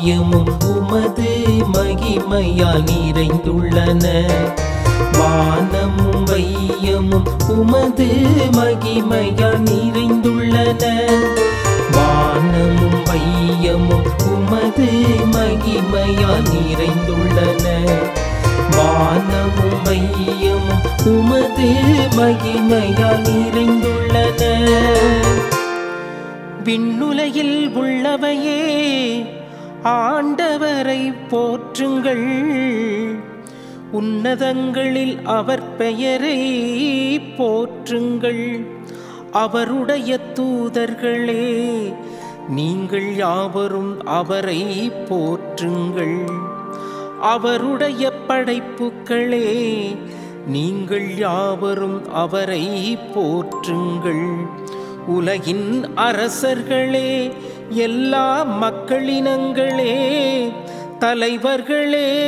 வையமும் உமது மகிமையால் நிறைந்துள்ளன வானமும் வையமும் உமது மகிமையால் நிறைந்துள்ளன வானமும் வையமும் உமது மகிமையால் நிறைந்துள்ளன வானமும் வையமும் உமது மகிமையால் நிறைந்துள்ளன விண்ணுலகில் உள்ளவையே ஆண்டவரை போற்றுங்கள் உன்னதங்களில் அவர் பெயரை போற்றுங்கள் அவருடைய தூதர்களே நீங்கள் யாவரும் அவரை போற்றுங்கள் அவருடைய படைப்புக்களே நீங்கள் யாவரும் அவரை போற்றுங்கள் உலகின் அரசர்களே எல்லா மக்களினங்களே தலைவர்களே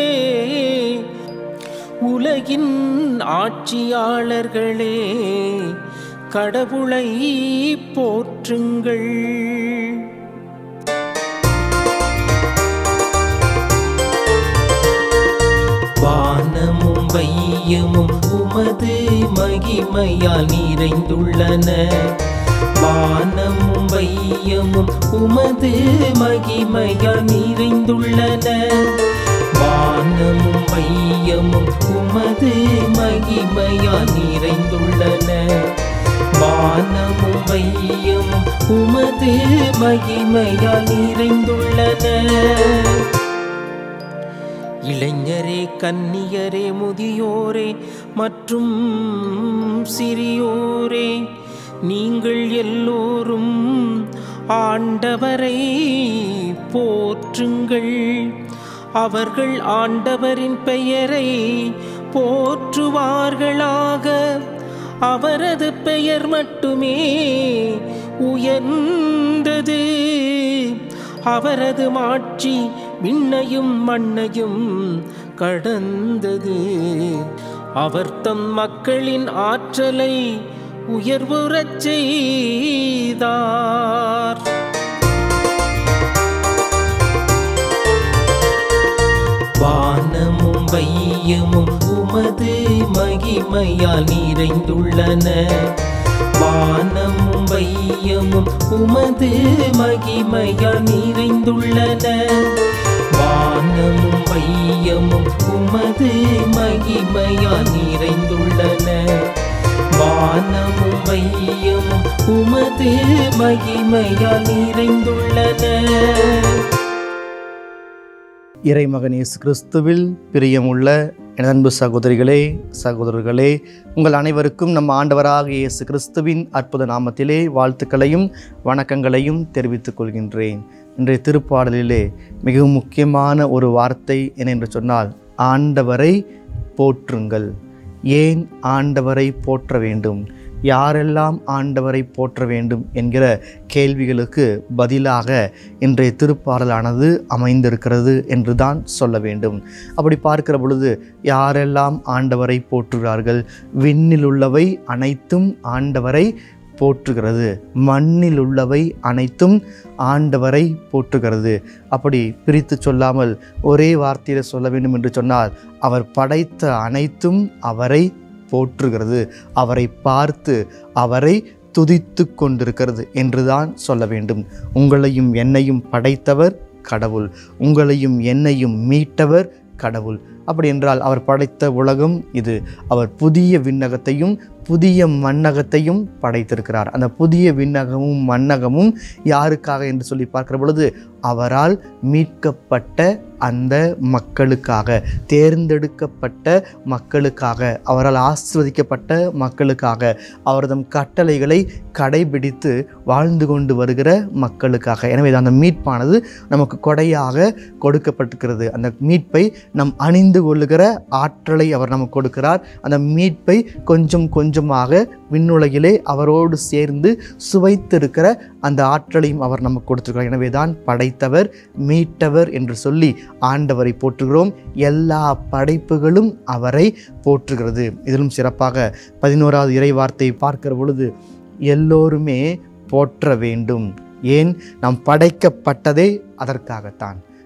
உலகின் ஆட்சியாளர்களே கடவுளை போற்றுங்கள் வானமும் வையமும் உமது மகிமையால் நிறைந்துள்ளன வானமும் வையமும் உமது மகிமையால் நிறைந்துள்ளன வானமும் வையமும் உமது மகிமையால் நிறைந்துள்ளன வானமும் வையமும் உமது மகிமையால் நிறைந்துள்ளன இளைஞரே கன்னியரே முதியோரே மற்றும் சிறியோரே நீங்கள் எல்லோரும் ஆண்டவரை போற்றுங்கள் அவர்கள் ஆண்டவரின் பெயரை போற்றுவார்களாக அவரது பெயர் மட்டுமே உயர்ந்தது அவரது மாட்சி விண்ணையும் மண்ணையும் கடந்தது அவர் தம் மக்களின் ஆற்றலை உயர்வுறச் செய்தார் வானமும் வையமும் உமது மகிமையால் நிறைந்துள்ளன வானமும் வையமும் உமது மகிமையால் நிறைந்துள்ளன வானமும் வையமும் உமது மகிமையால் நிறைந்துள்ளன வானமும் வையமும் உமது மகிமையால் நிறைந்துள்ளன இறைமகன் இயேசு கிறிஸ்துவில் பிரியமுள்ள எனது அன்பு சகோதரிகளே சகோதரர்களே உங்கள் அனைவருக்கும் நம் ஆண்டவராக இயேசு கிறிஸ்துவின் அற்புத நாமத்திலே வாழ்த்துக்களையும் வணக்கங்களையும் தெரிவித்துக் கொள்கின்றேன் இன்றைய திருப்பாடலிலே மிகவும் முக்கியமான ஒரு வார்த்தை என்ன என்று சொன்னால் ஆண்டவரை போற்றுங்கள் ஏன் ஆண்டவரை போற்ற வேண்டும் யாரெல்லாம் ஆண்டவரை போற்ற வேண்டும் என்கிற கேள்விகளுக்கு பதிலாக இன்றைய திருப்பாடலானது அமைந்திருக்கிறது என்று தான் சொல்ல வேண்டும் அப்படி பார்க்கிற பொழுது யாரெல்லாம் ஆண்டவரை போற்றுகிறார்கள் விண்ணில் உள்ளவை அனைத்தும் ஆண்டவரை போற்றுகிறது மண்ணில் உள்ளவை அனைத்தும் ஆண்டவரை போற்றுகிறது அப்படி பிரித்து சொல்லாமல் ஒரே வார்த்தையில் சொல்ல வேண்டும் என்று சொன்னால் அவர் படைத்த அனைத்தும் அவரை போற்றுகிறது அவரை பார்த்து அவரை துதித்து கொண்டிருக்கிறது என்றுதான் சொல்ல வேண்டும் உங்களையும் என்னையும் படைத்தவர் கடவுள் உங்களையும் என்னையும் மீட்டவர் கடவுள் அப்படி என்றால் அவர் படைத்த உலகம் இது அவர் புதிய விண்ணகத்தையும் புதிய மண்ணகத்தையும் படைத்திருக்கிறார் அந்த புதிய விண்ணகமும் மண்ணகமும் யாருக்காக என்று சொல்லி பார்க்கிற பொழுது அவரால் மீட்கப்பட்ட அந்த மக்களுக்காக தேர்ந்தெடுக்கப்பட்ட மக்களுக்காக அவரால் ஆசிர்வதிக்கப்பட்ட மக்களுக்காக அவரதம் கட்டளைகளை கடைபிடித்து வாழ்ந்து கொண்டு வருகிற மக்களுக்காக எனவே அந்த மீட்பானது நமக்கு கொடையாக கொடுக்கப்பட்டிருக்கிறது அந்த மீட்பை நம் அணிந்து கொள்ளுகிற ஆற்றலை அவர் நமக்கு கொடுக்கிறார் அந்த மீட்பை கொஞ்சம் கொஞ்சமாக விண்ணுலகிலே அவரோடு சேர்ந்து சுவைத்திருக்கிற அந்த ஆற்றலையும் அவர் நமக்கு கொடுத்திருக்கிறார் எனவே தான் படைத்தவர் மீட்டவர் என்று சொல்லி ஆண்டவரை போற்றுகிறோம் எல்லா படைப்புகளும் அவரை போற்றுகிறது இதிலும் சிறப்பாக பதினோராவது இறை வார்த்தை பார்க்கிற பொழுது எல்லோருமே போற்ற வேண்டும் ஏன் நாம் படைக்கப்பட்டதே அதற்காகத்தான்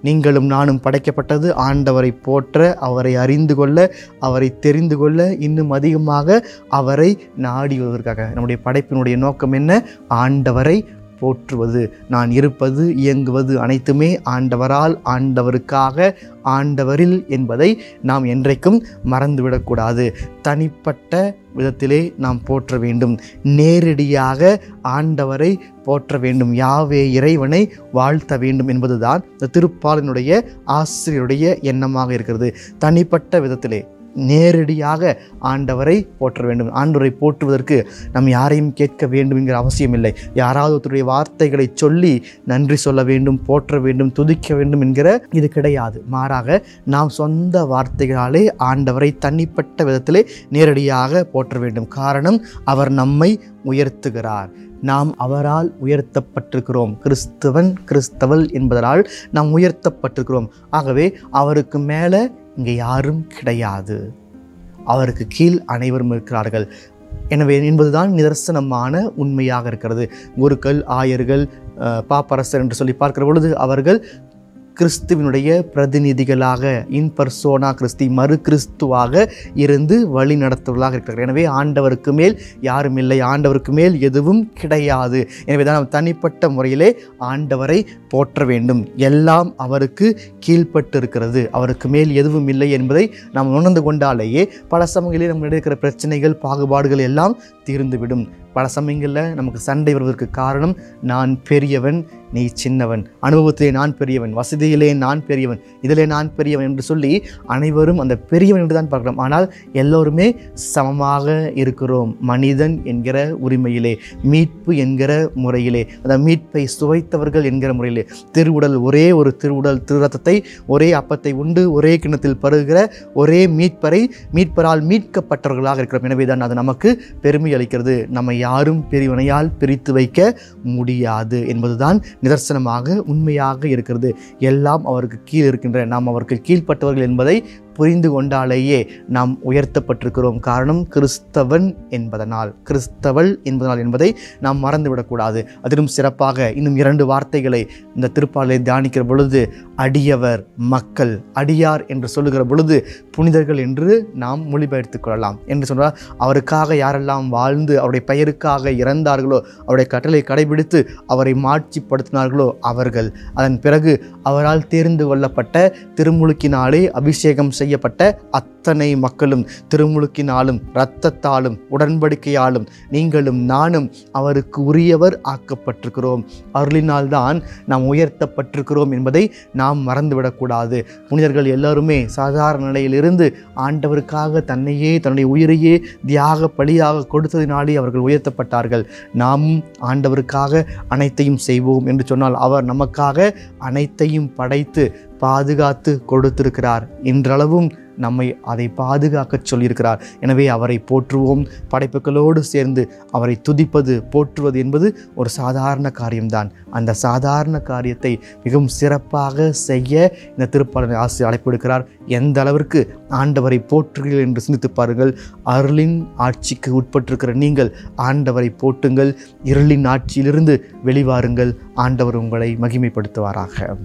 நீங்களும் நானும் படைக்கப்பட்டது ஆண்டவரை போற்ற அவரை அறிந்து கொள்ள அவரை தெரிந்து கொள்ள இன்னும் அதிகமாக அவரை நாடி வருவதற்காக நம்முடைய படைப்பினுடைய நோக்கம் என்ன ஆண்டவரை போற்றுவது நான் இருப்பது இயங்குவது அனைத்துமே ஆண்டவரால் ஆண்டவருக்காக ஆண்டவரில் என்பதை நாம் என்றைக்கும் மறந்துவிடக்கூடாது தனிப்பட்ட விதத்திலே நாம் போற்ற வேண்டும் நேரடியாக ஆண்டவரை போற்ற வேண்டும் யாவே இறைவனை வாழ்த்த வேண்டும் என்பதுதான் இந்த திருப்பாலினுடைய ஆசிரியருடைய எண்ணமாக இருக்கிறது தனிப்பட்ட விதத்திலே நேரடியாக ஆண்டவரை போற்ற வேண்டும் ஆண்டவரை போற்றுவதற்கு நாம் யாரையும் கேட்க வேண்டும் என்கிற அவசியம் இல்லை யாராவது ஒருத்தருடைய வார்த்தைகளை சொல்லி நன்றி சொல்ல வேண்டும் போற்ற வேண்டும் துதிக்க வேண்டும் என்கிற இது கிடையாது மாறாக நாம் சொந்த வார்த்தைகளாலே ஆண்டவரை தனிப்பட்ட விதத்திலே நேரடியாக போற்ற வேண்டும் காரணம் அவர் நம்மை உயர்த்துகிறார் நாம் அவரால் உயர்த்தப்பட்டிருக்கிறோம் கிறிஸ்தவன் கிறிஸ்தவள் என்பதனால் நாம் உயர்த்தப்பட்டிருக்கிறோம் ஆகவே அவருக்கு மேலே இங்கே யாரும் கிடையாது அவருக்கு கீழ் அனைவரும் இருக்கிறார்கள் எனவே என்பதுதான் நிதர்சனமான உண்மையாக இருக்கிறது குருக்கள் ஆயர்கள் அஹ், பாப்பரசர் என்று சொல்லி பார்க்கிற பொழுது அவர்கள் கிறிஸ்துவினுடைய பிரதிநிதிகளாக இன் பர்சோனா கிறிஸ்தி மறு கிறிஸ்துவாக இருந்து வழி நடத்துவதாக இருக்கிறார்கள் எனவே ஆண்டவருக்கு மேல் யாரும் இல்லை ஆண்டவருக்கு மேல் எதுவும் கிடையாது எனவே தான் நாம் தனிப்பட்ட முறையிலே ஆண்டவரை போற்ற வேண்டும் எல்லாம் அவருக்கு கீழ்ப்பட்டு இருக்கிறது அவருக்கு மேல் எதுவும் இல்லை என்பதை நாம் உணர்ந்து கொண்டாலேயே பல சமயங்களில் நம்ம இருக்கிற பிரச்சனைகள் பாகுபாடுகள் எல்லாம் தீர்ந்துவிடும் பல சமயங்களில் நமக்கு சண்டை வருவதற்கு காரணம் நான் பெரியவன் நீ சின்னவன் அனுபவத்திலே நான் பெரியவன் வசதியிலே நான் பெரியவன் இதிலே நான் பெரியவன் என்று சொல்லி அனைவரும் அந்த பெரியவன் என்று தான் பார்க்கிறோம் ஆனால் எல்லோருமே சமமாக இருக்கிறோம் மனிதன் என்கிற உரிமையிலே மீட்பு என்கிற முறையிலே அந்த மீட்பை சுவைத்தவர்கள் என்கிற முறையிலே திருவுடல் ஒரே ஒரு திருவுடல் திருரத்தத்தை ஒரே அப்பத்தை உண்டு ஒரே கிண்ணத்தில் பருகிற ஒரே மீட்பரை மீட்பரால் மீட்கப்பட்டவர்களாக இருக்கிறோம் எனவே தான் அது நமக்கு பெருமை அளிக்கிறது நம்மை யாரும் பெரியவனையால் பிரித்து வைக்க முடியாது என்பதுதான் நிதர்சனமாக உண்மையாக இருக்கிறது எல்லாம் அவருக்கு கீழ் இருக்கின்ற நாம் அவருக்கு கீழ்ப்பட்டவர்கள் என்பதை புரிந்து கொண்டாலேயே நாம் உயர்த்தப்பட்டிருக்கிறோம் காரணம் கிறிஸ்தவன் என்பதனால் கிறிஸ்தவள் என்பதனால் என்பதை நாம் மறந்துவிடக்கூடாது அதிலும் சிறப்பாக இன்னும் இரண்டு வார்த்தைகளை இந்த திருப்பாலை தியானிக்கிற பொழுது அடியவர் மக்கள் அடியார் என்று சொல்லுகிற பொழுது புனிதர்கள் என்று நாம் மொழிபெயர்த்துக் கொள்ளலாம் என்று சொன்னால் அவருக்காக யாரெல்லாம் வாழ்ந்து அவருடைய பெயருக்காக இறந்தார்களோ அவருடைய கட்டளை கடைபிடித்து அவரை மாட்சிப்படுத்தினார்களோ அவர்கள் அதன் பிறகு அவரால் தேர்ந்து கொள்ளப்பட்ட திருமுழுக்கினாலே அபிஷேகம் செய்யப்பட்ட அத்தனை மக்களும் திருமுழுக்கினாலும் இரத்தத்தாலும் உடன்படிக்கையாலும் நீங்களும் நானும் அவருக்கு உரியவர் ஆக்கப்பட்டிருக்கிறோம் அருளினால்தான் நாம் உயர்த்தப்பட்டிருக்கிறோம் என்பதை நாம் மறந்துவிடக்கூடாது புனிதர்கள் எல்லாருமே சாதாரண நிலையிலிருந்து ஆண்டவருக்காக தன்னையே தன்னுடைய உயிரையே தியாக பலியாக கொடுத்ததினாலே அவர்கள் உயர்த்தப்பட்டார்கள் நாமும் ஆண்டவருக்காக அனைத்தையும் செய்வோம் என்று சொன்னால் அவர் நமக்காக அனைத்தையும் படைத்து பாதுகாத்து கொடுத்திருக்கிறார் இன்றளவும் நம்மை அதை பாதுகாக்கச் சொல்லியிருக்கிறார் எனவே அவரை போற்றுவோம் படைப்புகளோடு சேர்ந்து அவரை துதிப்பது போற்றுவது என்பது ஒரு சாதாரண காரியம்தான் அந்த சாதாரண காரியத்தை மிகவும் சிறப்பாக செய்ய இந்த திருப்பாளர் ஆசிரியர் அழைப்பு எடுக்கிறார் எந்த அளவிற்கு ஆண்டவரை போற்றுகிறீர்கள் என்று சிந்தித்து பாருங்கள் அருளின் ஆட்சிக்கு உட்பட்டிருக்கிற நீங்கள் ஆண்டவரை போட்டுங்கள் இருளின் ஆட்சியிலிருந்து வெளிவாருங்கள் ஆண்டவர் உங்களை மகிமைப்படுத்துவாராக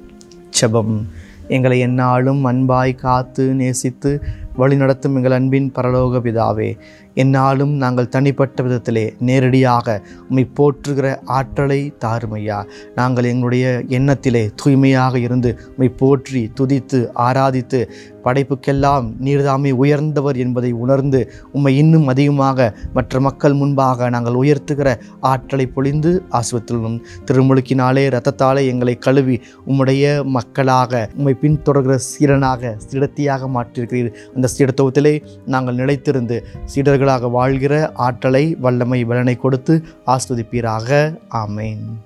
செபம் எங்களை எந்நாளும் அன்பாய் காத்து நேசித்து வழிநடத்தும் எங்கள் அன்பின் பரலோக பிதாவே எந்நாளும் நாங்கள் தனிப்பட்ட விதத்திலே நேரடியாக உம்மை போற்றுகிற ஆற்றலை தாருமையா நாங்கள் எங்களுடைய எண்ணத்திலே தூய்மையாக இருந்து உம்மை போற்றி துதித்து ஆராதித்து படைப்புக்கெல்லாம் நீர்தாமே உயர்ந்தவர் என்பதை உணர்ந்து உம்மை இன்னும் அதிகமாக மற்ற மக்கள் முன்பாக நாங்கள் உயர்த்துகிற ஆற்றலை பொழிந்து ஆசுவத்திலும் திருமுழுக்கினாலே இரத்தத்தாலே எங்களை கழுவி உம்முடைய மக்களாக உம்மை பின்தொடர்கிற சீரனாக சிடத்தியாக மாற்றியிருக்கிறீர் அந்த சீடத்துவத்திலே நாங்கள் நிலைத்திருந்து சீடர்களாக வாழ்கிற ஆற்றலை வல்லமை பலனை கொடுத்து ஆஸ்வதிப்பீராக ஆமேன்